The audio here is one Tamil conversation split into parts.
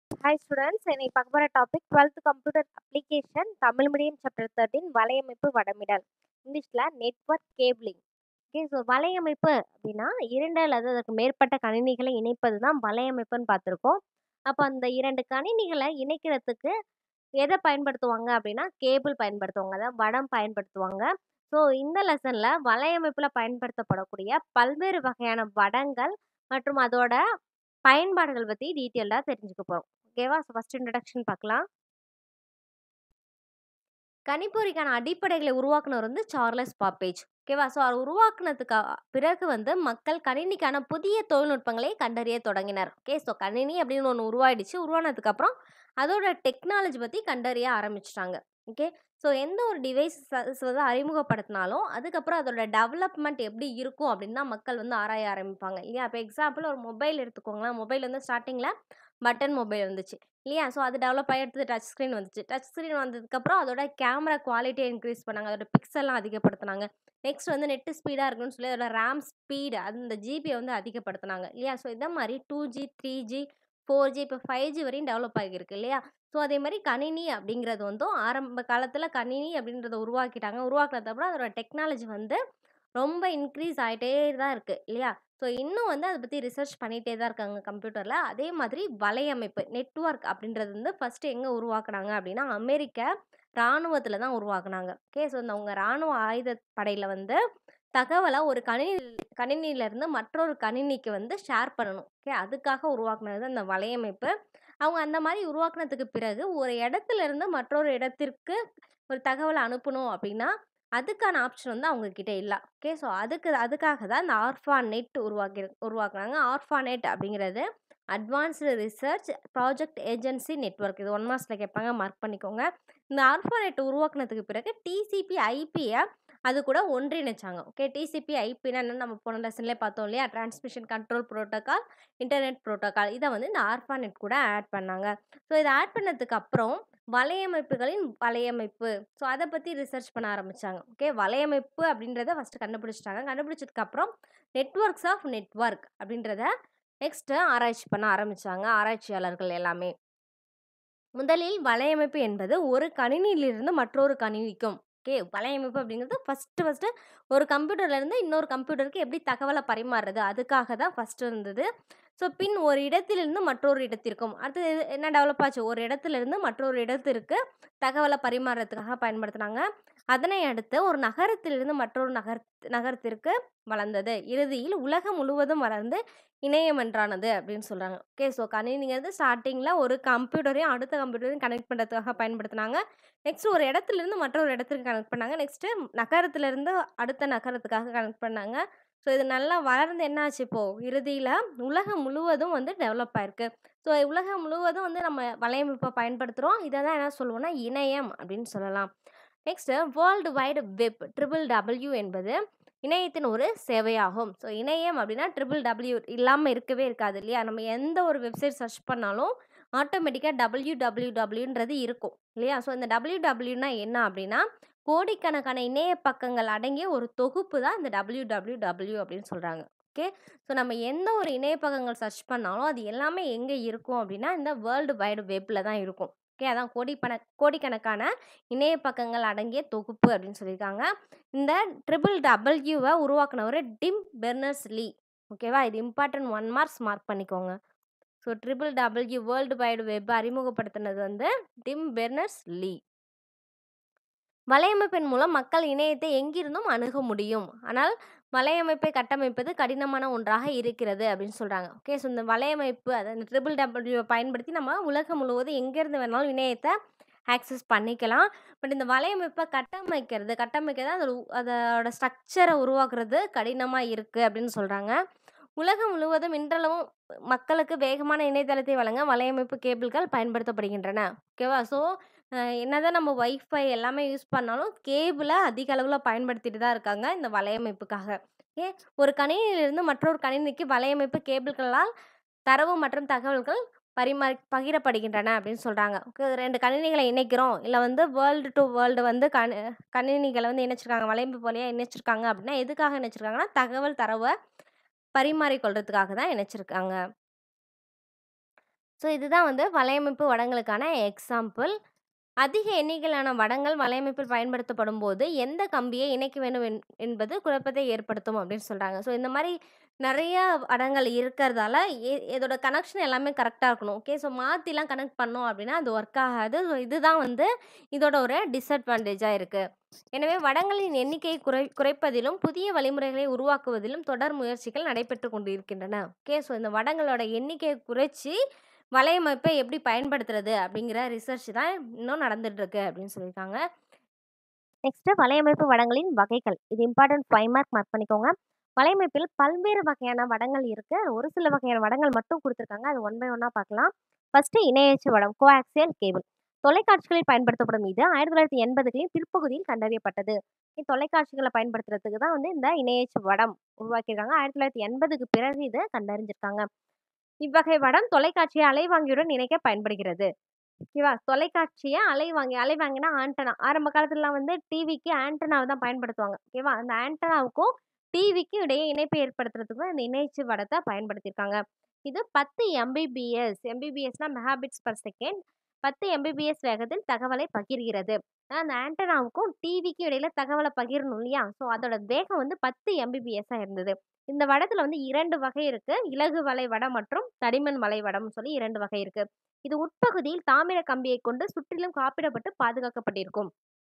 ஹாய் ஸ்டூடெண்ட்ஸ் இன்னைக்கு பார்க்க போகிற topic twelfth computer application Tamil medium chapter thirteen வலையமைப்பு வடமிடல் இங்கிலீஷில் நெட்வொர்க் கேபிளிங் ஓகே ஸோ வலையமைப்பு அப்படின்னா இரண்டு அல்லது அதற்கு மேற்பட்ட கணினிகளை இணைப்பது தான் வலையமைப்புன்னு பார்த்துருக்கோம் அப்போ அந்த இரண்டு கணினிகளை இணைக்கிறதுக்கு எதை பயன்படுத்துவாங்க அப்படின்னா கேபிள் பயன்படுத்துவாங்க அதாவது வடம் பயன்படுத்துவாங்க ஸோ இந்த லெசனில் வலையமைப்பில் பயன்படுத்தப்படக்கூடிய பல்வேறு வகையான வடங்கள் மற்றும் அதோட பயன்பாடுகள் பற்றி டீட்டெயில்டாக தெரிஞ்சுக்க போகிறோம் ஓகேவா ஸோ ஃபஸ்ட் இன்ட்ரடக்ஷன் பார்க்கலாம் கணிப்பொறிக்கான அடிப்படைகளை உருவாக்குனவர் வந்து சார்லஸ் பாப்பேஜ் ஓகேவா ஸோ அவர் உருவாக்குனதுக்கு அ- பிறகு வந்து மக்கள் கணினிக்கான புதிய தொழில்நுட்பங்களை கண்டறிய தொடங்கினர் ஓகே ஸோ கணினி அப்படின்னு ஒன்று உருவாயிடுச்சு உருவானதுக்கப்புறம் அதோட டெக்னாலஜி பற்றி கண்டறிய ஆரம்பிச்சிட்டாங்க ஓகே ஸோ எந்த ஒரு டிவைஸ் வந்து அறிமுகப்படுத்தினாலும் அதுக்கப்புறம் அதோட டெவலப்மெண்ட் எப்படி இருக்கும் அப்படின்னு தான் மக்கள் வந்து ஆராய ஆரம்பிப்பாங்க இல்லையா இப்போ எக்ஸாம்பிள் ஒரு மொபைல் எடுத்துக்கோங்களேன் மொபைல் வந்து ஸ்டார்டிங்கில் பட்டன் மொபைல் வந்துச்சு இல்லையா ஸோ அது டெவலப் ஆகி அடுத்தது டச் ஸ்க்ரீன் வந்துச்சு டச் ஸ்க்ரீன் வந்ததுக்கப்புறம் அதோட கேமரா குவாலிட்டியை இன்க்ரீஸ் பண்ணாங்க அதோட பிக்சல்லாம் அதிகப்படுத்தினாங்க நெக்ஸ்ட் வந்து நெட்டு ஸ்பீடாக இருக்குன்னு சொல்லி அதோட ரேம் ஸ்பீடு அந்த ஜிபியை வந்து அதிகப்படுத்தினாங்க இல்லையா ஸோ இந்த மாதிரி two G three G four G இப்போ ஃபைவ் ஜி வரையும் டெவலப் ஆகியிருக்கு இல்லையா ஸோ அதே மாதிரி கணினி அப்படிங்கிறது வந்து ஆரம்ப காலத்தில் கணினி அப்படின்றத உருவாக்கிட்டாங்க உருவாக்குனதுக்கப்புறம் அதோட டெக்னாலஜி வந்து ரொம்ப இன்க்ரீஸ் ஆகிட்டே தான் இருக்குது இல்லையா ஸோ இன்னும் வந்து அதை பற்றி ரிசர்ச் பண்ணிகிட்டே தான் இருக்காங்க கம்ப்யூட்டரில் அதே மாதிரி வலையமைப்பு நெட்வொர்க் அப்படின்றது வந்து ஃபஸ்ட்டு எங்கே உருவாக்குனாங்க அப்படின்னா அமெரிக்க இராணுவத்தில் தான் உருவாக்குனாங்க ஓகே ஸோ இந்த அவங்க இராணுவ ஆயுத படையில் வந்து தகவலை ஒரு கணினி கணினியிலேருந்து மற்றொரு கணினிக்கு வந்து ஷேர் பண்ணணும் ஓகே அதுக்காக உருவாக்குனது அந்த வலையமைப்பு அவங்க அந்த மாதிரி உருவாக்குனதுக்கு பிறகு ஒரு இடத்துல இருந்து மற்றொரு இடத்திற்கு ஒரு தகவலை அனுப்பணும் அப்படின்னா அதுக்கான ஆப்ஷன் வந்து அவங்க கிட்ட இல்லை ஓகே ஸோ அதுக்கு அதுக்காக தான் இந்த ஆர்ஃபா நெட் உருவாக்கி உருவாக்குனாங்க ஆர்ஃபா நெட் அப்படிங்கிறது advanced research project agency network இது ஒன் மார்க்ஸில் கேட்பாங்க மார்க் பண்ணிக்கோங்க இந்த ஆர்ஃபா நெட் உருவாக்குனதுக்கு பிறகு டிசிபி ஐபியை அது கூட ஒன்றிணைச்சாங்க ஓகே டிசிபி ஐபின்னா என்னன்னு நம்ம போன லெசன்லேயே பார்த்தோம் இல்லையா transmission control protocol internet protocol இதை வந்து இந்த ஆர்ஃபா நெட் கூட ஆட் பண்ணாங்க ஸோ இதை ஆட் பண்ணதுக்கு அப்புறம் வலையமைப்புகளின் வலையமைப்பு ஸோ அதை பற்றி ரிசர்ச் பண்ண ஆரம்பித்தாங்க ஓகே வலையமைப்பு அப்படின்றத ஃபஸ்ட்டு கண்டுபிடிச்சிட்டாங்க கண்டுபிடிச்சதுக்கப்புறம் நெட்வொர்க்ஸ் ஆஃப் நெட்வொர்க் அப்படின்றத நெக்ஸ்ட்டு ஆராய்ச்சி பண்ண ஆரம்பித்தாங்க ஆராய்ச்சியாளர்கள் எல்லாமே முதலில் வலையமைப்பு என்பது ஒரு கணினியிலிருந்து மற்றொரு கணினிக்கும் ஓகே வலையமைப்பு அப்படிங்கிறது ஃபஸ்ட்டு ஃபஸ்ட்டு ஒரு கம்ப்யூட்டர்லேருந்து இன்னொரு கம்ப்யூட்டருக்கு எப்படி தகவலை பரிமாறுறது அதுக்காக தான் ஃபஸ்ட்டு இருந்தது ஸோ பின் ஒரு இடத்திலிருந்து மற்றொரு இடத்திற்கும் அடுத்து என்ன டெவலப் ஆச்சு ஒரு இடத்துலேருந்து மற்றொரு இடத்திற்கு தகவலை பரிமாறுறதுக்காக பயன்படுத்தினாங்க அதனை அடுத்து ஒரு நகரத்திலிருந்து மற்றொரு நகர் நகரத்திற்கு வளர்ந்தது இறுதியில் உலகம் முழுவதும் வளர்ந்து இணையம் என்றானது அப்படின்னு சொல்கிறாங்க ஓகே ஸோ கணினிங்கிறது ஸ்டார்டிங்கில் ஒரு கம்ப்யூட்டரையும் அடுத்த கம்ப்யூட்டரையும் கனெக்ட் பண்ணுறதுக்காக பயன்படுத்தினாங்க நெக்ஸ்ட் ஒரு இடத்துலேருந்து மற்றொரு இடத்துக்கு கனெக்ட் பண்ணாங்க நெக்ஸ்ட்டு நகரத்துலேருந்து அடுத்த நகரத்துக்காக கனெக்ட் பண்ணாங்க ஸோ இது நல்லா வளர்ந்து என்னாச்சு இப்போது இறுதியில் உலகம் முழுவதும் வந்து டெவலப் ஆயிருக்கு ஸோ உலகம் முழுவதும் வந்து நம்ம வலையமைப்பை பயன்படுத்துகிறோம் இதை தான் என்ன சொல்லுவோம்னா இணையம் அப்படின்னு சொல்லலாம் next world wide web triple W என்பது இணையத்தின் ஒரு சேவையாகும் ஸோ இணையம் அப்படின்னா ட்ரிபிள் டபிள்யூ இல்லாமல் இருக்கவே இருக்காது இல்லையா நம்ம எந்த ஒரு வெப்சைட் சர்ச் பண்ணாலும் ஆட்டோமேட்டிக்காக டபிள்யூ டபிள்யூ டபிள்யூன்றது இருக்கும் இல்லையா ஸோ இந்த டபிள்யூ டபிள்யூனா என்ன அப்படின்னா கோடிக்கணக்கான இணைய பக்கங்கள் அடங்கிய ஒரு தொகுப்பு தான் இந்த டபிள்யூ டபிள்யூ டபிள்யூ அப்படின்னு சொல்கிறாங்க ஓகே ஸோ நம்ம எந்த ஒரு இணைய பக்கங்கள் சர்ச் பண்ணாலும் அது எல்லாமே எங்கே இருக்கும் அப்படின்னா இந்த வேர்ல்டு வைடு வெப்பில் தான் இருக்கும் ஓகே அதான் கோடிப்பண கோடிக்கணக்கான இணைய பக்கங்கள் அடங்கிய தொகுப்பு அப்படின்னு சொல்லியிருக்காங்க இந்த ட்ரிபிள் டபிள்யூவை உருவாக்குனவர் டிம் பெர்னர்ஸ் லீ ஓகேவா இது இம்பார்ட்டன்ட் ஒன் மார்க்ஸ் மார்க் பண்ணிக்கோங்க so triple W world wide web அறிமுகப்படுத்தினது வந்து டிம் பெர்னர்ஸ் லீ வலையமைப்பின் மூலம் மக்கள் இணையத்தை எங்கிருந்தும் அணுக முடியும் ஆனால் வலையமைப்பை கட்டமைப்பது கடினமான ஒன்றாக இருக்கிறது அப்படின்னு சொல்கிறாங்க ஓகே ஸோ இந்த வலையமைப்பு அதை இந்த ட்ரிபிள் டபிள்யூ பயன்படுத்தி நம்ம உலகம் முழுவதும் எங்கேருந்து வேணாலும் இணையத்தை ஆக்சஸ் பண்ணிக்கலாம் பட் இந்த வலையமைப்பை கட்டமைக்கிறது கட்டமைக்கிறது அதோட உ- அதோட ஸ்ட்ரக்சரை உருவாக்குறது கடினமாக இருக்குது அப்படின்னு சொல்கிறாங்க உலகம் முழுவதும் இன்றளவும் மக்களுக்கு வேகமான இணையதளத்தை வழங்க வலையமைப்பு கேபிள்கள் பயன்படுத்தப்படுகின்றன ஓகேவா ஸோ என்னதான் நம்ம வைஃபை எல்லாமே யூஸ் பண்ணாலும் கேபிளை அதிக அளவில் பயன்படுத்திட்டு தான் இருக்காங்க இந்த வலையமைப்புக்காக ஏ ஒரு கணினியிலிருந்து மற்றொரு கணினிக்கு வலையமைப்பு கேபிள்களால் தரவு மற்றும் தகவல்கள் பரிமாறி பகிரப்படுகின்றன அப்படின்னு சொல்கிறாங்க ஓகே ரெண்டு கணினிகளை இணைக்கிறோம் இல்லை வந்து வேர்ல்டு டு வேர்ல்டு வந்து கணி கணினிகளை வந்து இணைச்சிருக்காங்க வலையமைப்பு வழியாக இணைச்சிருக்காங்க அப்படின்னா எதுக்காக இணைச்சிருக்காங்கன்னா தகவல் தரவை பரிமாறிக்கொள்றதுக்காக தான் இணைச்சிருக்காங்க ஸோ இதுதான் வந்து வலையமைப்பு வடங்களுக்கான எக்ஸாம்பிள். அதிக எண்ணிக்கையிலான வடங்கள் வலையமைப்பில் பயன்படுத்தப்படும்போது, எந்த கம்பியை இணைக்க வேண்டும் என் என்பது குழப்பத்தை ஏற்படுத்தும் அப்படின்னு சொல்றாங்க. ஸோ இந்த மாரி நெறைய வடங்கள் இருக்கிறதால, எ இதோட கனெக்ஷன் எல்லாமே கரெக்ட்டா இருக்கணும். ஓகே. ஸோ மாத்திலாம் கனெக்ட் பண்ணோம் அப்படின்னா, அது ஒர்க் ஆகாது. ஸோ இதுதான் வந்து இதோட ஒரு டிஸ்அட்வான்டேஜா இருக்கு. எனவே வடங்களின் எண்ணிக்கையை குறை குறைப்பதிலும், புதிய வழிமுறைகளை உருவாக்குவதிலும் தொடர் முயற்சிகள் நடைபெற்றுக் கொண்டிருக்கின்றன. ஓகே. ஸோ இந்த வடங்களோட எண்ணிக்கைய குறைச்சு, வலையமைப்பை எப்படி பயன்படுத்துறது அப்படிங்கிற ரிசர்ச் தான் இன்னும் நடந்துட்டு இருக்கு அப்படின்னு சொல்லியிருக்காங்க. நெக்ஸ்ட் வலையமைப்பு வடங்களின் வகைகள். இது இம்பார்ட்டன்ட் 5 மார்க் மார்க் பண்ணிக்கோங்க. வலையமைப்பில் பல்வேறு வகையான வடங்கள் இருக்கு. ஒரு சில வகையான வடங்கள் மட்டும் குடுத்துருக்காங்க. அது ஒன் பை ஒன்னா பார்க்கலாம். ஃபர்ஸ்ட் இணையச்சு வடம் கோஆக்சியல் கேபிள். தொலைக்காட்சிகளில் பயன்படுத்தப்படும் இது 1980களின் பிற்பகுதியில் கண்டறியப்பட்டது. தொலைக்காட்சிகள பயன்படுத்துறதுக்கு தான் வந்து இந்த இணையச்சு வடம் உருவாக்கியிருக்காங்க. 1980க்கு பிறகு இத கண்டறிஞ்சிருக்காங்க. இவ்வகை வடம் தொலைக்காட்சியை அலைவாங்கியுடன் இணைக்க பயன்படுகிறது. ஓகேவா? தொலைக்காட்சிய அலைவாங்கி அலைவாங்கினா ஆண்டனா. ஆரம்ப காலத்துலலாம் வந்து டிவிக்கு ஆண்டனாவ தான் பயன்படுத்துவாங்க. ஓகேவா? அந்த ஆண்டனாவுக்கும் டிவிக்கும் இடையே இணைப்பை ஏற்படுத்துறதுக்கு இந்த இணையச்சு வடத்த பயன்படுத்தியிருக்காங்க. இது 10 எம்பிபிஎஸ் எம்பிபிஎஸ்னா மெகாபிட்ஸ் பெர் செகண்ட் 10 எம்பிபிஎஸ் வேகத்தில் தகவலை பகிர்கிறது. அந்த ஆண்டனாவுக்கும் டிவிக்கும் இடையில தகவல பகிரணும் இல்லையா? ஸோ அதோட வேகம் வந்து 10 எம்பிபிஎஸ்ஸா இருந்தது. இந்த வடத்துல வந்து 2 வகை இருக்கு. இலகு வலை வடம் மற்றும் தடிமன் வலை வடம்னு சொல்லி 2 வகை இருக்கு. இது உட்பகுதியில் தாமிர கம்பியைக் கொண்டு சுற்றிலும் காப்பிடப்பட்டு பாதுகாக்கப்பட்டிருக்கும்.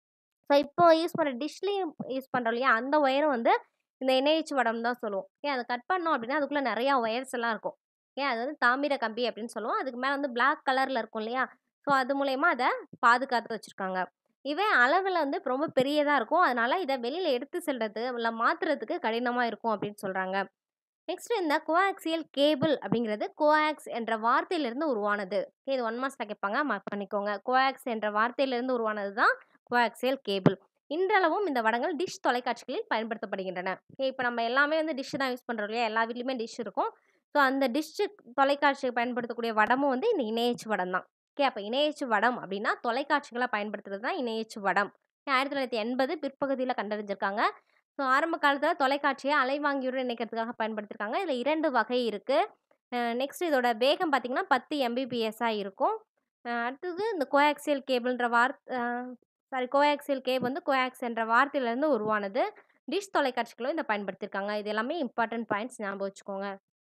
ஸோ இப்போ யூஸ் பண்ற டிஷ்லயும் யூஸ் பண்றோம் இல்லையா? அந்த ஒயரும் வந்து இந்த இணையச்சு வடம் தான் சொல்லுவோம். ஓகே. அத கட் பண்ணோம் அப்படின்னா, அதுக்குள்ள நெறைய ஒயர்ஸ் எல்லாம் இருக்கும். ஓகே. அது வந்து தாமிர கம்பி அப்படின்னு சொல்லுவோம். அதுக்கு மேல வந்து பிளாக் கலர்ல இருக்கும் இல்லையா? ஸோ அது மூலியமா அத பாதுகாத்து வச்சிருக்காங்க. இவை அளவுல வந்து ரொம்ப பெரியதா இருக்கும். அதனால இத வெளியில எடுத்து செல்றது, இல்ல மாத்துறதுக்கு கடினமா இருக்கும் அப்படின்னு சொல்றாங்க. நெக்ஸ்ட் இந்த கோஆக்சியல் கேபிள் அப்படிங்கிறது கோஆக்ஸ் என்ற வார்த்தையிலிருந்து உருவானது. ஓகே. இது 1 மார்க்ஸ்ல கேட்பாங்க. மார்க் பண்ணிக்கோங்க. கோஆக்ஸ் என்ற வார்த்தையிலிருந்து உருவானது தான் கோஆக்சியல் கேபிள். இன்றளவும் இந்த வடங்கள் டிஷ் தொலைக்காட்சிகளில் பயன்படுத்தப்படுகின்றன. ஓகே. இப்ப நம்ம எல்லாமே வந்து டிஷ் தான் யூஸ் பண்றோம் இல்லையா? எல்லா வீட்லயுமே டிஷ் இருக்கும். ஸோ அந்த டிஷ் தொலைக்காட்சியை பயன்படுத்தக்கூடிய வடமும் வந்து இந்த இணையச்சு வடம் தான். ஓகே. அப்ப இணையச்சு வடம் அப்படின்னா, தொலைக்காட்சிகள பயன்படுத்துறது தான் இணையச்சு வடம். 1980 பிற்பகுதியில கண்டறிஞ்சிருக்காங்க. ஸோ ஆரம்ப காலத்துல தொலைக்காட்சிய அலைவாங்கியுடன் இணைக்கிறதுக்காக பயன்படுத்தியிருக்காங்க. இதுல 2 வகை இருக்கு. அ நெக்ஸ்ட் இதோட வேகம் பார்த்தீங்கன்னா, 10 எம்பிபிஎஸ்ஸா இருக்கும். அ அடுத்தது இந்த கோஆக்சியல் கேபிள்ன்ற வார்த் அ சாரி கோஆக்சியல் கேப் வந்து கோஆக்ஸ் என்ற வார்த்தையிலிருந்து உருவானது. டிஷ் தொலைக்காட்சிகளும் இத பயன்படுத்தியிருக்காங்க. இது எல்லாமே இம்பார்ட்டன்ட் பாயிண்ட்ஸ் ஞாபகம் வச்சுக்கோங்க.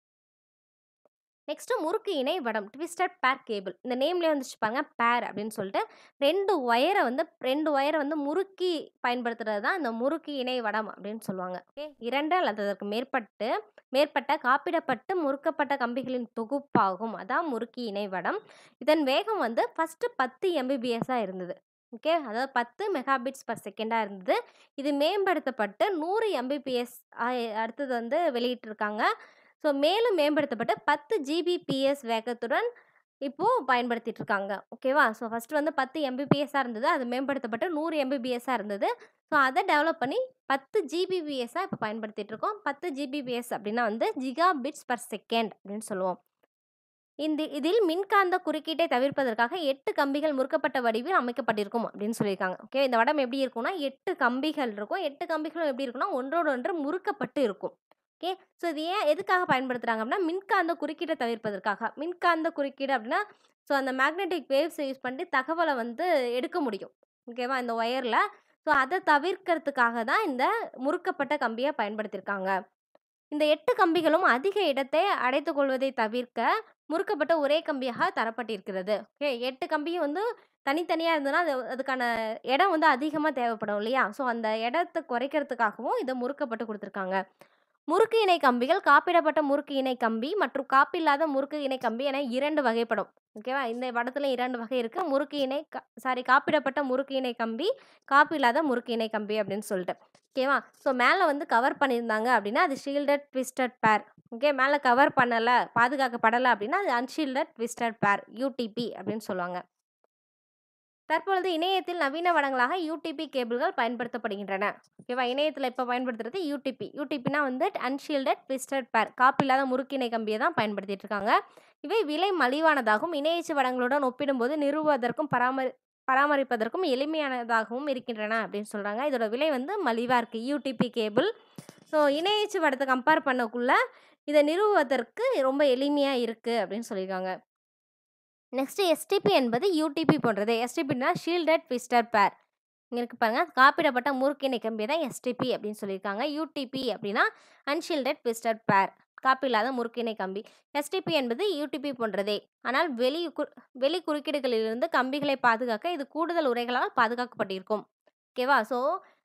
நெக்ஸ்ட் முறுக்கு இணை வடம் ட்விஸ்டட் பேர் கேபிள். இந்த நேம்லயே வந்துருச்சு பாருங்க பேர் அப்படின்னு சொல்லிட்டு 2 ஒயர வந்து 2 ஒயர வந்து முறுக்கி பயன்படுத்துறது தான் இந்த முறுக்கு இணை வடம் அப்படின்னு சொல்லுவாங்க. ஓகே. 2 அல்லது அதற்கு மேற்பட்டு மேற்பட்ட காப்பிடப்பட்டு முறுக்கப்பட்ட கம்பிகளின் தொகுப்பாகும். அதான் முறுக்கி இணை வடம். இதன் வேகம் வந்து ஃபர்ஸ்ட் 10 எம்பிபிஎஸ்ஸா இருந்தது. ஓகே. அதாவது 10 மெகாபிட்ஸ் பெர் செகண்டா இருந்தது. இது மேம்படுத்தப்பட்டு 100 எம்பிபிஎஸ் அ அடுத்தது வந்து வெளியிட்டிருக்காங்க. ஸோ மேலும் மேம்படுத்தப்பட்டு 10 ஜிபிபிஎஸ் வேகத்துடன் இப்போ பயன்படுத்திட்டு இருக்காங்க. ஓகேவா? ஸோ ஃபர்ஸ்ட் வந்து 10 எம்பிபிஎஸ்ஸா இருந்தது. அது மேம்படுத்தப்பட்டு 100 எம்பிபிஎஸ்ஸா இருந்தது. ஸோ அத டெவலப் பண்ணி 10 ஜிபிபிஎஸ்ஸா இப்ப பயன்படுத்திட்டு இருக்கோம். 10 ஜிபிபிஎஸ் அப்படின்னா வந்து ஜிகா பிட்ஸ் பெர் செகண்ட் அப்படின்னு சொல்லுவோம். இந்த இதில் மின்காந்த குறுக்கீட்டை தவிர்ப்பதற்காக 8 கம்பிகள் முறுக்கப்பட்ட வடிவில் அமைக்கப்பட்டிருக்கும் அப்படின்னு சொல்லியிருக்காங்க. ஓகே. இந்த வடம் எப்படி இருக்கும்னா, 8 கம்பிகள் இருக்கும். 8 கம்பிகளும் எப்படி இருக்கும்னா, ஒன்றோடு ஒன்று முறுக்கப்பட்டு இருக்கும். ஓகே. ஸோ இது ஏன் எதுக்காக பயன்படுத்துறாங்க அப்படின்னா, மின்காந்த குறுக்கீட்ட தவிர்ப்பதற்காக. மின்காந்த குறுக்கீடு அப்படின்னா, ஸோ அந்த மேக்னெட்டிக் வேவ்ஸ யூஸ் பண்ணி தகவல வந்து எடுக்க முடியும். ஓகேவா? இந்த ஒயர்ல. ஸோ அத தவிர்க்கிறதுக்காக தான் இந்த முறுக்கப்பட்ட கம்பிய பயன்படுத்தியிருக்காங்க. இந்த 8 கம்பிகளும் அதிக இடத்தை அடைத்துக் கொள்வதை தவிர்க்க, முறுக்கப்பட்ட ஒரே கம்பியாக தரப்பட்டிருக்கிறது. ஓகே. 8 கம்பியும் வந்து தனித்தனியா இருந்ததுன்னா, அது அதுக்கான இடம் வந்து அதிகமா தேவைப்படும் இல்லையா? ஸோ அந்த இடத்த குறைக்கிறதுக்காகவும் இத முறுக்கப்பட்டு குடுத்துருக்காங்க. முறுக்கு இணை கம்பிகள் காப்பிடப்பட்ட முறுக்கு இணை கம்பி மற்றும் காப்பில்லாத முறுக்கு இணை கம்பி என 2 வகைப்படும். ஓகேவா? இந்த வடத்துல 2 வகை இருக்கு. முறுக்கு இணை க சாரி காப்பிடப்பட்ட முறுக்கு இணை கம்பி, காப்பில்லாத முறுக்கு இணை கம்பி அப்படின்னு சொல்லிட்டு. ஓகேவா? ஸோ மேல வந்து கவர் பண்ணியிருந்தாங்க அப்படின்னா, அது ஷீல்டட் ட்விஸ்டட் பேர். ஓகே. மேல கவர் பண்ணல, பாதுகாக்கப்படல அப்படின்னா, அது அன்ஷீல்டட் ட்விஸ்டட் பேர் யூடிபி அப்படின்னு சொல்லுவாங்க. தற்பொழுது இணையத்தில் நவீன வடங்களாக யூடிபி கேபிள்கள் பயன்படுத்தப்படுகின்றன. ஓகேவா? இணையத்துல இப்ப பயன்படுத்துறது யூடிபி. யூடிபினா வந்து அன்ஷீல்டட் ட்விஸ்டட் பேர். காப்பில்லாத முறுக்கு இணை கம்பிய தான் பயன்படுத்திட்டு இருக்காங்க. இவை விலை மலிவானதாகவும், இணையச்சு வடங்களுடன் ஒப்பிடும்போது நிறுவுவதற்கும், பராமரி பராமரிப்பதற்கும் எளிமையானதாகவும் இருக்கின்றன அப்படின்னு சொல்றாங்க. இதோட விலை வந்து மலிவா இருக்கு. UTP cable. ஸோ இணையச்சு வடத்த கம்பேர் பண்ணக்குள்ள, இத நிறுவுவதற்கு ரொம்ப எளிமையா இருக்கு அப்படின்னு சொல்லியிருக்காங்க. நெக்ஸ்ட் எஸ்டிபி என்பது யூடிபி போன்றது எஸ்டிபின்னா ஷீல்டட் ட்விஸ்டர் பேர் இங்கே இருக்கு பாருங்க காப்பிடப்பட்ட முறுக்கிணை கம்பி தான் எஸ்டிபி அப்படின்னு சொல்லியிருக்காங்க யூடிபி அப்படின்னா அன்ஷீல்டட் ட்விஸ்டர் பேர் காப்பி இல்லாத முறுக்கிணை கம்பி எஸ்டிபி என்பது யூடிபி போன்றதே ஆனால் வெளி கு- வெளி குறுக்கீடுகளிலிருந்து கம்பிகளை பாதுகாக்க இது கூடுதல் உரைகளால் பாதுகாக்கப்பட்டிருக்கும் ஓகேவா ஸோ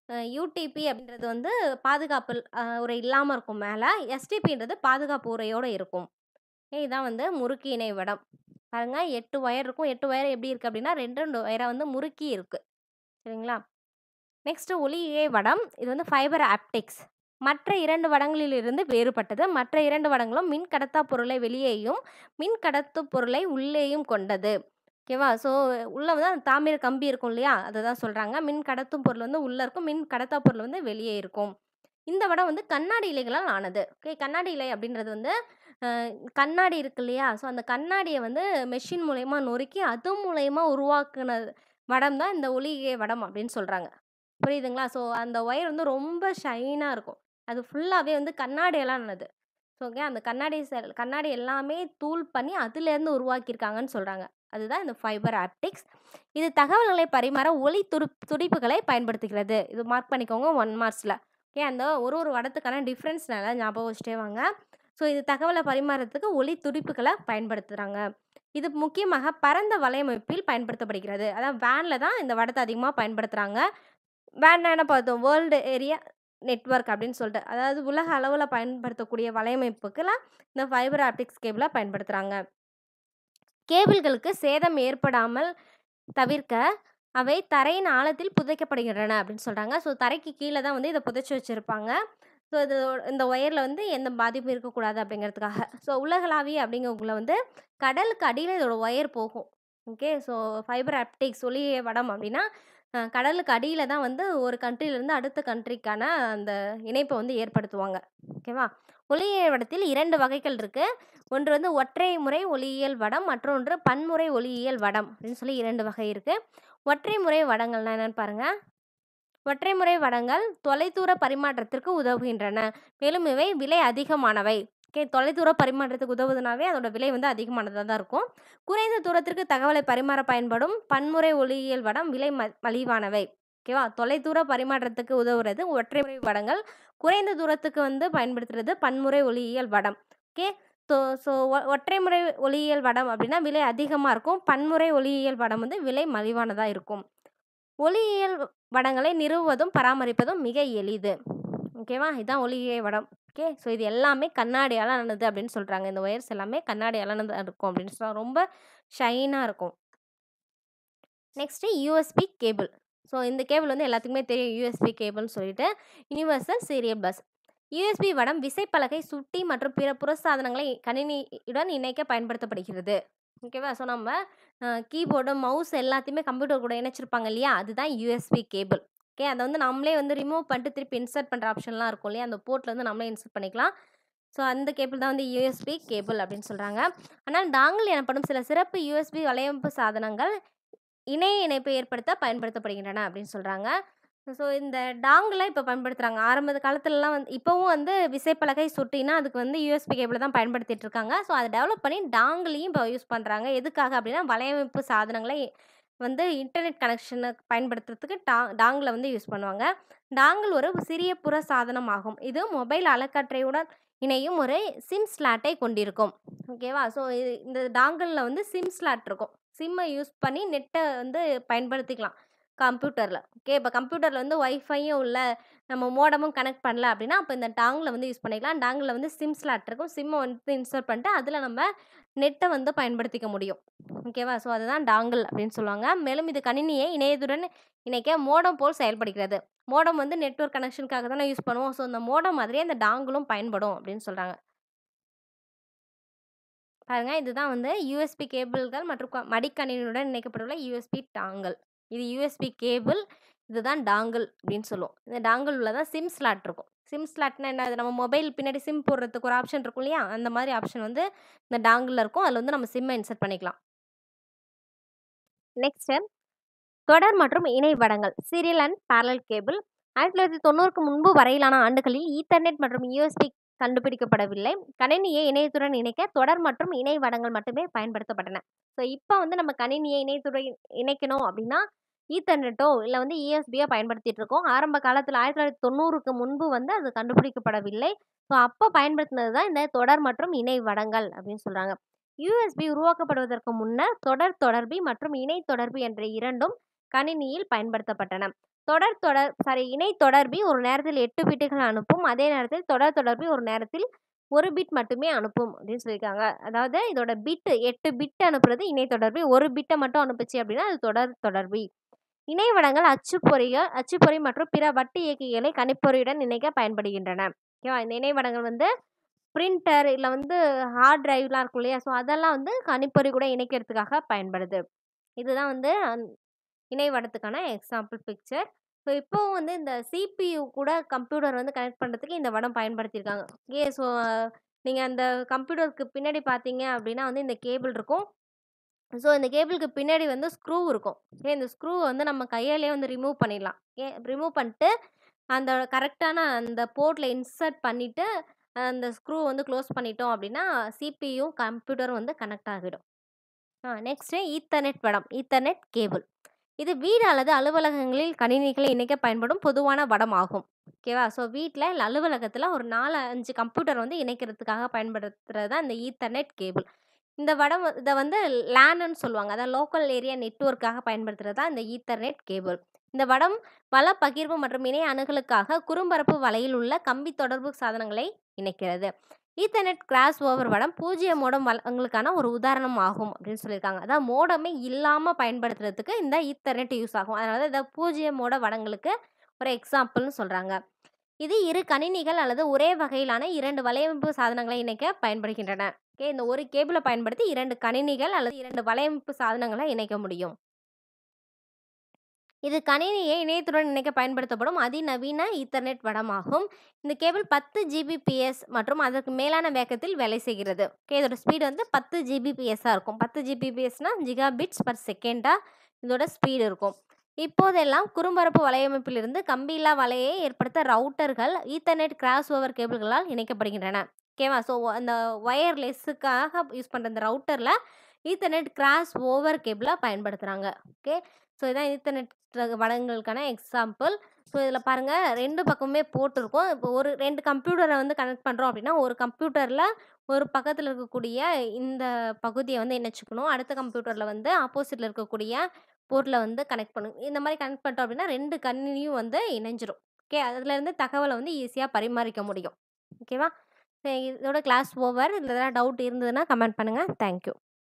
யூடிபி அப்படின்றது வந்து பாதுகாப்பு அஹ், உரை இல்லாமல் இருக்கும் மேலே எஸ்டிபின்றது பாதுகாப்பு உரையோடு இருக்கும் Okay, இதான் வந்து முறுக்கி இணை வடம் பாருங்க எட்டு ஒயர் இருக்கும் எட்டு ஒயர் எப்படி இருக்குது அப்படின்னா ரெண்டு ரெண்டு ஒயரை வந்து முறுக்கி இருக்குது சரிங்களா நெக்ஸ்ட் ஒளியே வடம் இது வந்து ஃபைபர் ஆப்டிக்ஸ் மற்ற இரண்டு வடங்களிலிருந்து வேறுபட்டது மற்ற இரண்டு வடங்களும் மின் கடத்தா பொருளை வெளியேயும் மின் கடத்து பொருளை உள்ளேயும் கொண்டது ஓகேவா ஸோ உள்ளே வந்து அந்த தாமிர கம்பி இருக்கும் இல்லையா அதை தான் சொல்கிறாங்க மின் கடத்தும் பொருள் வந்து உள்ளே இருக்கும் மின் கடத்தா பொருள் வந்து வெளியே இருக்கும் இந்த வடம் வந்து கண்ணாடி இலைகளால் ஆனது ஓகே கண்ணாடி இலை அப்படின்றது வந்து அஹ், கண்ணாடி இருக்கு இல்லையா ஸோ அந்த கண்ணாடியை வந்து மெஷின் மூலயமா நொறுக்கி அது மூலயமா உருவாக்குன வடம் தான் இந்த ஒளிகை வடம் அப்படின்னு சொல்கிறாங்க புரியுதுங்களா ஸோ அந்த ஒயர் வந்து ரொம்ப ஷைனாக இருக்கும் அது ஃபுல்லாகவே வந்து கண்ணாடியெல்லாம் ஆனது ஸோ ஓகே அந்த கண்ணாடி செல் கண்ணாடி எல்லாமே தூள் பண்ணி அதுலேருந்து உருவாக்கியிருக்காங்கன்னு சொல்கிறாங்க அதுதான் இந்த ஃபைபர் ஆப்டிக்ஸ் இது தகவல்களை பரிமாற ஒளி துடு துடிப்புகளை பயன்படுத்துகிறது இது மார்க் பண்ணிக்கோங்க ஒன் மார்க்ஸில் ஓகே அந்த ஒரு ஒரு வடத்துக்கான டிஃப்ரென்ஸ் நல்லா ஞாபகம் வச்சுட்டே வாங்க ஸோ இது தகவலை பரிமாறத்துக்கு ஒளி துடிப்புகளை பயன்படுத்துகிறாங்க இது முக்கியமாக பரந்த வலையமைப்பில் பயன்படுத்தப்படுகிறது அதான் வேனில் தான் இந்த வடத்தை அதிகமாக பயன்படுத்துகிறாங்க வேன் என்ன பார்த்தோம் வேர்ல்டு ஏரியா நெட்வொர்க் அப்படின்னு சொல்லிட்டு அதாவது உலக அளவில் பயன்படுத்தக்கூடிய வலையமைப்புக்கெல்லாம் இந்த ஃபைபர் ஆப்டிக்ஸ் கேபிளை பயன்படுத்துகிறாங்க கேபிள்களுக்கு சேதம் ஏற்படாமல் தவிர்க்க அவை தரையின் ஆழத்தில் புதைக்கப்படுகின்றன அப்படின்னு சொல்கிறாங்க ஸோ தரைக்கு கீழே தான் வந்து இதை புதைச்சி வச்சுருப்பாங்க ஸோ இது இந்த ஒயரில் வந்து எந்த பாதிப்பும் இருக்கக்கூடாது அப்படிங்கிறதுக்காக ஸோ உலகளாவிய அப்படிங்கக்குள்ள வந்து கடலுக்கு அடியில் இதோட ஒயர் போகும் ஓகே ஸோ ஃபைபர் ஆப்டிக்ஸ் ஒளிய வடம் அப்படின்னா அஹ், கடலுக்கு அடியில் தான் வந்து ஒரு கண்ட்ரிலேருந்து அடுத்த கண்ட்ரிக்கான அந்த இணைப்பை வந்து ஏற்படுத்துவாங்க ஓகேவா ஒளியியல் வடத்தில் இரண்டு வகைகள் இருக்குது ஒன்று வந்து ஒற்றை முறை ஒளியியல் வடம் மற்றொன்று பன்முறை ஒளியியல் வடம் அப்படின்னு சொல்லி இரண்டு வகை இருக்குது ஒற்றை முறை வடங்கள்னா என்னன்னு பாருங்கள் ஒற்றை முறை வடங்கள் தொலைதூர பரிமாற்றத்திற்கு உதவுகின்றன மேலும் இவை விலை அதிகமானவை ஓகே தொலைதூர பரிமாற்றத்துக்கு உதவுதுனாவே அதோட விலை வந்து அதிகமானதாக தான் இருக்கும் குறைந்த தூரத்திற்கு தகவலை பரிமாற பயன்படும் பன்முறை ஒளியியல் வடம் விலை ம மலிவானவை ஓகேவா தொலைதூர பரிமாற்றத்துக்கு உதவுறது ஒற்றை முறை வடங்கள் குறைந்த தூரத்துக்கு வந்து பயன்படுத்துறது பன்முறை ஒளியியல் வடம் ஓகே ஸோ ஸோ ஒற்றை முறை ஒளியியல் வடம் அப்படின்னா விலை அதிகமாக இருக்கும் பன்முறை ஒளியியல் வடம் வந்து விலை மலிவானதாக இருக்கும் ஒளியியல் வடங்களை நிறுவுவதும் பராமரிப்பதும் மிக எளிது ஓகேவா இதுதான் ஒளியியல் வடம் ஓகே ஸோ இது எல்லாமே கண்ணாடியால் ஆனது அப்படின்னு சொல்கிறாங்க இந்த ஒயர்ஸ் எல்லாமே கண்ணாடியால் ஆனது இருக்கும் அப்படின்னு சொல்ல ரொம்ப ஷைனாக இருக்கும் நெக்ஸ்ட்டு யூஎஸ்பி கேபிள் ஸோ இந்த கேபிள் வந்து எல்லாத்துக்குமே தெரியும் யூஎஸ்பி கேபிள்னு சொல்லிட்டு யூனிவர்சல் சீரியல் பஸ் யூஎஸ்பி வடம் விசைப்பலகை சுட்டி மற்றும் பிற புறசாதனங்களை கணினியுடன் இணைக்க பயன்படுத்தப்படுகிறது ஓகேவா ஸோ நம்ம கீபோர்டு மவுஸ் எல்லாத்தையுமே கம்ப்யூட்டர் கூட இணைச்சிருப்பாங்க இல்லையா அதுதான் யூஎஸ்பி கேபிள் ஓகே அதை வந்து நம்மளே வந்து ரிமூவ் பண்ணிட்டு திருப்பி இன்சர்ட் பண்ணுற ஆப்ஷன்லாம் இருக்கும் இல்லையா அந்த போர்ட்டில் வந்து நம்மளே இன்சர்ட் பண்ணிக்கலாம் ஸோ அந்த கேபிள் தான் வந்து யூஎஸ்பி கேபிள் அப்படின்னு சொல்கிறாங்க ஆனால் டாங்கிள் எனப்படும் சில சிறப்பு யூஎஸ்பி வலையமைப்பு சாதனங்கள் இணைய இணைப்பை ஏற்படுத்த பயன்படுத்தப்படுகின்றன அப்படின்னு சொல்கிறாங்க ஸோ இந்த டாங்கில் இப்போ பயன்படுத்துகிறாங்க ஆரம்ப காலத்துலலாம் வந்து இப்போவும் வந்து விசைப்பலகை சுட்டினா அதுக்கு வந்து யூஎஸ்பி கேபிள் தான் பயன்படுத்திட்டு இருக்காங்க ஸோ அதை டெவலப் பண்ணி டாங்கிலையும் இப்போ யூஸ் பண்ணுறாங்க எதுக்காக அப்படின்னா வலையமைப்பு சாதனங்களை வந்து இன்டர்நெட் கனெக்ஷனை பயன்படுத்துறதுக்கு டா டாங்கில் வந்து யூஸ் பண்ணுவாங்க டாங்கிள் ஒரு சிறிய புற சாதனம் ஆகும் இது மொபைல் அலக்கற்றையுடன் இணையும் ஒரு சிம் ஸ்லாட்டை கொண்டிருக்கும் ஓகேவா ஸோ இந்த டாங்கிளில் வந்து சிம் ஸ்லாட் இருக்கும் சிம்மை யூஸ் பண்ணி நெட்டை வந்து பயன்படுத்திக்கலாம் கம்ப்யூட்டரில் ஓகே இப்போ கம்ப்யூட்டரில் வந்து ஒய்ஃபையும் உள்ள நம்ம மோடமும் கனெக்ட் பண்ணல அப்படின்னா அப்போ இந்த டாங்கில் வந்து யூஸ் பண்ணிக்கலாம் டாங்கில் வந்து சிம் ஸ்லாட் இருக்கும் சிம்மை வந்து இன்ஸ்டால் பண்ணிட்டு அதில் நம்ம நெட்டை வந்து பயன்படுத்திக்க முடியும் ஓகேவா ஸோ அதுதான் டாங்கிள் அப்படின்னு சொல்லுவாங்க மேலும் இது கணினியை இணையத்துடன் இணைக்க மோடம் போல் செயல்படுகிறது மோடம் வந்து நெட்வொர்க் கனெக்ஷனுக்காக தானே யூஸ் பண்ணுவோம் ஸோ இந்த மோடம் மாதிரியே இந்த டாங்கிளும் பயன்படும் அப்படின்னு சொல்கிறாங்க பாருங்க இதுதான் வந்து யூஎஸ்பி கேபிள்கள் மற்றும் க- மடிக்கணினியுடன் இணைக்கப்பட்டுள்ள யூஎஸ்பி டாங்கல் இது யூஎஸ்பி கேபிள் இதுதான் டாங்கிள் அப்படின்னு சொல்லுவோம் இந்த டாங்கிள் உள்ள தான் சிம் ஸ்லாட் இருக்கும் சிம் ஸ்லாட்னா என்ன அது நம்ம மொபைல் பின்னாடி சிம் போடுறதுக்கு ஒரு ஆப்ஷன் இருக்கும் இல்லையா அந்த மாதிரி ஆப்ஷன் வந்து இந்த டாங்கிளில் இருக்கும் அதில் வந்து நம்ம சிம்மை இன்சர்ட் பண்ணிக்கலாம் நெக்ஸ்ட்டு தொடர் மற்றும் இணை வடங்கள் சீரியல் அண்ட் parallel கேபிள் ஆயிரத்தி தொள்ளாயிரத்தி தொண்ணூறுக்கு முன்பு வரையிலான ஆண்டுகளில் ஈத்தர்நெட் மற்றும் யூஎஸ்பி கண்டுபிடிக்கப்படவில்லை. கணினியை இணையத்துடன் இணைக்க தொடர் மற்றும் இணை வடங்கள் மட்டுமே பயன்படுத்தப்பட்டன. ஸோ இப்ப வந்து நம்ம கணினிய இணையத்துடன் இணைக்கணும் அப்படின்னா, ஈத்தர்நெட்டோ இல்ல வந்து யூஎஸ்பியோ பயன்படுத்திட்டு இருக்கோம். ஆரம்ப காலத்துல 1990க்கு முன்பு வந்து அது கண்டுபிடிக்கப்படவில்லை. ஸோ அப்ப பயன்படுத்தினது தான் இந்த தொடர் மற்றும் இணை வடங்கள் அப்படின்னு சொல்றாங்க. யூஎஸ்பி உருவாக்கப்படுவதற்கு முன்னர் தொடர் தொடர்பி மற்றும் இணை தொடர்பி என்ற இரண்டும் கணினியில் பயன்படுத்தப்பட்டன. தொடர் தொடர் சாரி இணை தொடர்பி ஒரு நேரத்தில் 8 பிட்டுகள் அனுப்பும். அதே நேரத்தில் தொடர் தொடர்பி ஒரு நேரத்தில் 1 பிட் மட்டுமே அனுப்பும் அப்படின்னு சொல்லியிருக்காங்க. அதாவது இதோட பிட் 8 பிட் அனுப்புறது இணை தொடர்பி. 1 பிட்ட மட்டும் அனுப்புச்சு அப்படின்னா அது தொடர் தொடர்பி. இணை வடங்கள் அச்சுப்பொறிகள் அச்சுப்பொறி மற்றும் பிற வட்டு இயக்கிகளை கணிப்பொறியுடன் இணைக்க பயன்படுகின்றன. ஓகேவா? இந்த இணை வடங்கள் வந்து பிரிண்டர் இல்ல வந்து ஹார்ட் டிரைவ்லாம் இருக்கும் இல்லையா? ஸோ அதெல்லாம் வந்து கணிப்பொறி கூட இணைக்கிறதுக்காக பயன்படுது. இதுதான் வந்து அந் இணை வடத்துக்கான எக்ஸாம்பிள் பிக்சர். ஸோ இப்பவும் வந்து இந்த சிபியு கூட கம்ப்யூட்டர் வந்து கனெக்ட் பண்றதுக்கு இந்த வடம் பயன்படுத்தியிருக்காங்க. ஓகே. ஸோ நீங்க அந்த கம்ப்யூட்டருக்கு பின்னாடி பார்த்தீங்க அப்படின்னா வந்து இந்த கேபிள் இருக்கும். ஸோ இந்த கேபிளுக்கு பின்னாடி வந்து ஸ்க்ரூ இருக்கும். ஓகே. இந்த ஸ்க்ரூவ வந்து நம்ம கையாலயே வந்து ரிமூவ் பண்ணிடலாம். ஓகே. ரிமூவ் பண்ணிட்டு அந்த கரெக்ட்டான அந்த போர்ட்ல இன்சர்ட் பண்ணிட்டு, அந்த ஸ்க்ரூ வந்து குளோஸ் பண்ணிட்டோம் அப்படின்னா, சிபியும் கம்ப்யூட்டரும் வந்து கனெக்ட் ஆகிடும். ஆ நெக்ஸ்ட்டு ஈத்தர்நெட் வடம். Ethernet cable. இது வீடு அல்லது அலுவலகங்களில் கணினிகளை இணைக்க பயன்படும் பொதுவான வடம் ஆகும். ஓகேவா? ஸோ வீட்ல இல்ல அலுவலகத்துல ஒரு 4, 5 கம்ப்யூட்டர் வந்து இணைக்கிறதுக்காக பயன்படுத்துறது தான் இந்த ஈத்தர்நெட் கேபிள். இந்த வடம் இத வந்து லேனுன்னு சொல்லுவாங்க. அதாவது லோக்கல் ஏரியா நெட்வொர்க்காக பயன்படுத்துறது தான் இந்த ஈத்தர்நெட் கேபிள். இந்த வடம் வள பகிர்வு மற்றும் இணைய அணுகலுக்காக குறும்பரப்பு வலையில் உள்ள கம்பி தொடர்பு சாதனங்களை இணைக்கிறது. ஈத்தர்நெட் கிராஸ் ஓவர் வடம் 0 மோடம் வளங்களுக்கான ஒரு உதாரணம் ஆகும் அப்படின்னு சொல்லியிருக்காங்க. அதாவது மோடமே இல்லாம பயன்படுத்துறதுக்கு இந்த ஈத்தர்நெட் யூஸ் ஆகும். அதனால இத 0 மோட வடங்களுக்கு ஒரு எக்ஸாம்பிள்னு சொல்றாங்க. இது இரு கணினிகள் அல்லது ஒரே வகையிலான 2 வலையமைப்பு சாதனங்களை இணைக்க பயன்படுகின்றன. ஓகே. இந்த ஒரு கேபிள பயன்படுத்தி 2 கணினிகள் அல்லது 2 வலையமைப்பு சாதனங்கள இணைக்க முடியும். இது கணினியை இணையத்துடன் இணைக்க பயன்படுத்தப்படும் அதிநவீன ஈத்தர்நெட் வடமாகும். இந்த கேபிள் 10 ஜிபிபிஎஸ் மற்றும் அதற்கு மேலான வேகத்தில் வேலை செய்கிறது. ஓகே. இதோட ஸ்பீடு வந்து 10 ஜிபிபிஎஸ்ஸா இருக்கும். 10 ஜிபிபிஎஸ்னா ஜிகாபிட்ஸ் பெர் செகண்டா இதோட ஸ்பீடு இருக்கும். இப்போதெல்லாம் குறும்பரப்பு வலையமைப்பிலிருந்து கம்பியில்லா வலையை ஏற்படுத்த ரவுட்டர்கள் ஈத்தர்நெட் கிராஸ் ஓவர் கேபிள்களால் இணைக்கப்படுகின்றன. ஓகேவா? ஸோ அந்த வயர்லெஸ்ஸுக்காக யூஸ் பண்ற இந்த ரவுட்டர்ல ஈத்தர்நெட் கிராஸ் ஓவர் கேபிள பயன்படுத்துறாங்க. ஓகே. ஸோ இதான் ஈத்தர்நெட் வடங்களுக்கான எக்ஸாம்பிள். ஸோ இதில பாருங்க 2 பக்கமுமே போர்ட் இருக்கும். இப்போ ஒரு 2 கம்ப்யூட்டர வந்து கனெக்ட் பண்றோம் அப்படின்னா, ஒரு கம்ப்யூட்டர்ல ஒரு பக்கத்துல இருக்கக்கூடிய இந்த பகுதிய வந்து இணைச்சுக்கணும். அடுத்த கம்ப்யூட்டர்ல வந்து ஆப்போசிட்ல இருக்கக்கூடிய போர்ட்ல வந்து கனெக்ட் பண்ணணும். இந்த மாரி கனெக்ட் பண்ணிட்டோம் அப்படின்னா 2 கணினியும் வந்து இணைஞ்சிரும். ஓகே. அதுலேருந்து தகவல வந்து ஈஸியா பரிமாறிக்க முடியும். ஓகேவா? இதோட கிளாஸ் ஓவர். இதுல எதனா டவுட் இருந்ததுன்னா கமெண்ட் பண்ணுங்க. Thank you.